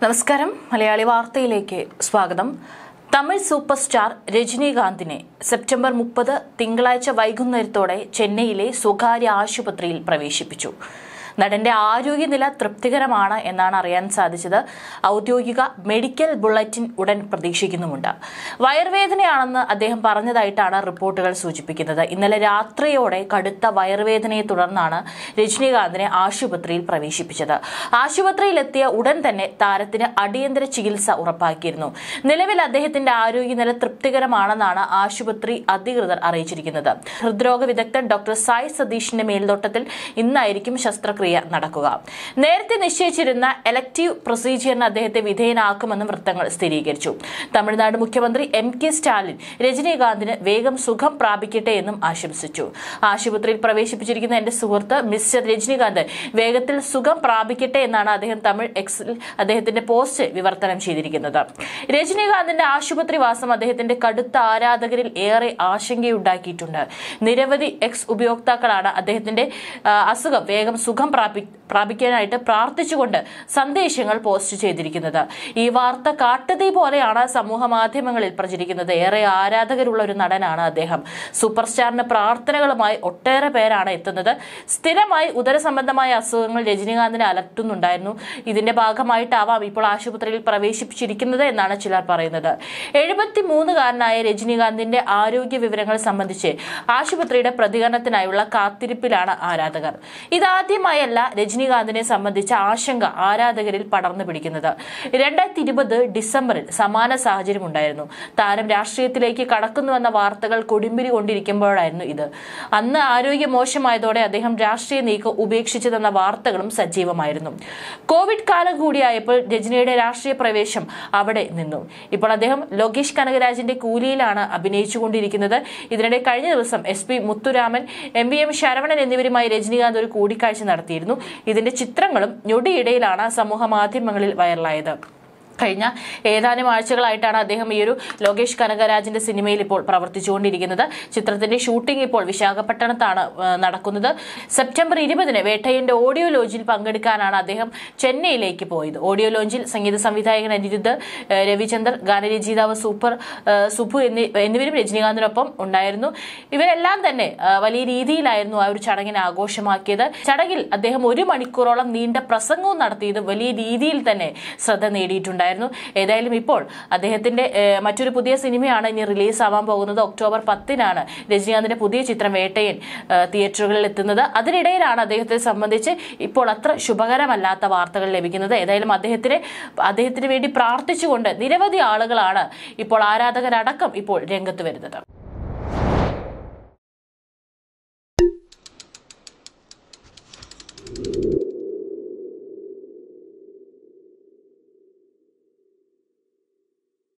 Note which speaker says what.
Speaker 1: നമസ്കാരം മലയാളി വാർത്തയിലേക്ക് സ്വാഗതം തമിഴ് സൂപ്പർ സ്റ്റാർ രജനീകാന്തിനെ സെപ്റ്റംബർ മുപ്പത് തിങ്കളാഴ്ച വൈകുന്നേരത്തോടെ ചെന്നൈയിലെ സ്വകാര്യ ആശുപത്രിയിൽ പ്രവേശിപ്പിച്ചു നടന്റെ ആരോഗ്യനില തൃപ്തികരമാണ് എന്നാണ് അറിയാൻ സാധിച്ചത് ഔദ്യോഗിക മെഡിക്കൽ ബുള്ളറ്റിൻ ഉടൻ പ്രതീക്ഷിക്കുന്നുമുണ്ട് വയറുവേദനയാണെന്ന് അദ്ദേഹം പറഞ്ഞതായിട്ടാണ് റിപ്പോർട്ടുകൾ സൂചിപ്പിക്കുന്നത് ഇന്നലെ രാത്രിയോടെ കടുത്ത വയറുവേദനയെ തുടർന്നാണ് രജനീകാന്തിനെ ആശുപത്രിയിൽ പ്രവേശിപ്പിച്ചത് ആശുപത്രിയിലെത്തിയ ഉടൻ തന്നെ താരത്തിന് അടിയന്തര ചികിത്സ ഉറപ്പാക്കിയിരുന്നു നിലവിൽ അദ്ദേഹത്തിന്റെ ആരോഗ്യനില തൃപ്തികരമാണെന്നാണ് ആശുപത്രി അധികൃതർ അറിയിച്ചിരിക്കുന്നത് ഹൃദ്രോഗ വിദഗ്ധൻ ഡോക്ടർ സായ് സതീഷിന്റെ മേൽനോട്ടത്തിൽ ഇന്നായിരിക്കും ശസ്ത്രക്രിയ നടക്കുക നേരത്തെ നിശ്ചയിച്ചിരുന്ന എലക്റ്റീവ് പ്രൊസീജിയറിന് അദ്ദേഹത്തെ വിധേയനാക്കുമെന്നും വൃത്തങ്ങൾ സ്ഥിരീകരിച്ചു തമിഴ്നാട് മുഖ്യമന്ത്രി എം കെ സ്റ്റാലിൻ രജനീകാന്തിന് വേഗം സുഖം പ്രാപിക്കട്ടെ എന്നും ആശംസിച്ചു ആശുപത്രിയിൽ പ്രവേശിപ്പിച്ചിരിക്കുന്ന എന്റെ സുഹൃത്ത് മിസ്റ്റർ രജനീകാന്ത് വേഗത്തിൽ സുഖം പ്രാപിക്കട്ടെ എന്നാണ് അദ്ദേഹം തമിഴ് എക്സിൽ അദ്ദേഹത്തിന്റെ പോസ്റ്റ് വിവർത്തനം ചെയ്തിരിക്കുന്നത് രജനീകാന്തിന്റെ ആശുപത്രി വാസം അദ്ദേഹത്തിന്റെ കടുത്ത ആരാധകരിൽ ഏറെ ആശങ്കയുണ്ടാക്കിയിട്ടുണ്ട് നിരവധി എക്സ് ഉപയോക്താക്കളാണ് അദ്ദേഹത്തിന്റെ ആ, അസുഖം വേഗം സുഖം പ്രാപി പ്രാപിക്കാനായിട്ട് പ്രാർത്ഥിച്ചുകൊണ്ട് സന്ദേശങ്ങൾ പോസ്റ്റ് ചെയ്തിരിക്കുന്നത് ഈ വാർത്ത കാട്ടുതീ പോലെയാണ് സമൂഹ മാധ്യമങ്ങളിൽ പ്രചരിക്കുന്നത് ഏറെ ആരാധകരുള്ള ഒരു നടനാണ് അദ്ദേഹം സൂപ്പർ സ്റ്റാറിന്റെ പ്രാർത്ഥനകളുമായി ഒട്ടേറെ പേരാണ് എത്തുന്നത് സ്ഥിരമായി ഉദര സംബന്ധമായ അസുഖങ്ങൾ രജനീകാന്തിനെ അലട്ടുന്നുണ്ടായിരുന്നു ഇതിന്റെ ഭാഗമായിട്ടാവാം ഇപ്പോൾ ആശുപത്രിയിൽ പ്രവേശിപ്പിച്ചിരിക്കുന്നത് എന്നാണ് ചിലർ പറയുന്നത് എഴുപത്തിമൂന്നുകാരനായ രജനീകാന്തിന്റെ ആരോഗ്യ വിവരങ്ങൾ സംബന്ധിച്ച് ആശുപത്രിയുടെ പ്രതികരണത്തിനായുള്ള കാത്തിരിപ്പിലാണ് ആരാധകർ ഇതാദ്യമായല്ല രജനീകാന്തിനെ സംബന്ധിച്ച ആശങ്ക ആരാധകരിൽ പടർന്നു പിടിക്കുന്നത് രണ്ടായിരത്തി ഇരുപത് ഡിസംബറിൽ സമാന സാഹചര്യം ഉണ്ടായിരുന്നു താരം രാഷ്ട്രീയത്തിലേക്ക് കടക്കുന്നുവെന്ന വാർത്തകൾ കൊടുമ്പിരി കൊണ്ടിരിക്കുമ്പോഴായിരുന്നു ഇത് അന്ന് ആരോഗ്യം മോശമായതോടെ അദ്ദേഹം രാഷ്ട്രീയ നീക്കം ഉപേക്ഷിച്ചതെന്ന വാർത്തകളും സജീവമായിരുന്നു കോവിഡ് കാലം കൂടിയായപ്പോൾ രജനിയുടെ രാഷ്ട്രീയ പ്രവേശം അവിടെ നിന്നു ഇപ്പോൾ അദ്ദേഹം ലോകേഷ് കനകരാജിന്റെ കൂലിയിലാണ് അഭിനയിച്ചുകൊണ്ടിരിക്കുന്നത് ഇതിനിടെ കഴിഞ്ഞ ദിവസം S P Muthuraman M V M Saravanan എന്നിവരുമായി രജനീകാന്ത് ഒരു കൂടിക്കാഴ്ച നടത്തിയിരുന്നു ഇതിന്റെ ചിത്രങ്ങളും ഞൊടിയിടയിലാണ് സമൂഹ മാധ്യമങ്ങളിൽ വൈറലായത് കഴിഞ്ഞ ഏതാനും ആഴ്ചകളായിട്ടാണ് അദ്ദേഹം ഈ ഒരു ലോകേഷ് കനകരാജിന്റെ സിനിമയിൽ ഇപ്പോൾ പ്രവർത്തിച്ചുകൊണ്ടിരിക്കുന്നത് ചിത്രത്തിന്റെ ഷൂട്ടിംഗ് ഇപ്പോൾ വിശാഖപട്ടണത്താണ് ആ, നടക്കുന്നത് സെപ്റ്റംബർ ഇരുപതിന് വേട്ടയന്റെ ഓഡിയോ ലോഞ്ചിൽ പങ്കെടുക്കാനാണ് അദ്ദേഹം ചെന്നൈയിലേക്ക് പോയത് ഓഡിയോ ലോഞ്ചിൽ സംഗീത സംവിധായകൻ അനിരുദ്ധ് ആ, രവിചന്ദർ ഗാനരചയിതാവ് സൂപ്പർ ആ, സുഭു എന്നി എന്നിവരും രജനീകാന്തിനൊപ്പം ഉണ്ടായിരുന്നു ഇവരെല്ലാം തന്നെ ആ, വലിയ രീതിയിലായിരുന്നു ആ ഒരു ചടങ്ങിനെ ആഘോഷമാക്കിയത് ചടങ്ങിൽ അദ്ദേഹം ഒരു മണിക്കൂറോളം നീണ്ട പ്രസംഗവും നടത്തിയത് വലിയ രീതിയിൽ തന്നെ ശ്രദ്ധ നേടിയിട്ടുണ്ടായിരുന്നു ഏതായാലും ഇപ്പോൾ അദ്ദേഹത്തിന്റെ ഏഹ്, മറ്റൊരു പുതിയ സിനിമയാണ് ഇനി റിലീസ് ആവാൻ പോകുന്നത് ഒക്ടോബർ പത്തിനാണ് രജനീകാന്തിന്റെ പുതിയ ചിത്രം വേട്ടയൻ ഏഹ്, തിയേറ്ററുകളിൽ എത്തുന്നത് അതിനിടയിലാണ് അദ്ദേഹത്തെ സംബന്ധിച്ച് ഇപ്പോൾ അത്ര ശുഭകരമല്ലാത്ത വാർത്തകൾ ലഭിക്കുന്നത് ഏതായാലും അദ്ദേഹത്തിന് അദ്ദേഹത്തിന് വേണ്ടി പ്രാർത്ഥിച്ചുകൊണ്ട് നിരവധി ആളുകളാണ് ഇപ്പോൾ ആരാധകരടക്കം ഇപ്പോൾ രംഗത്ത് വരുന്നത്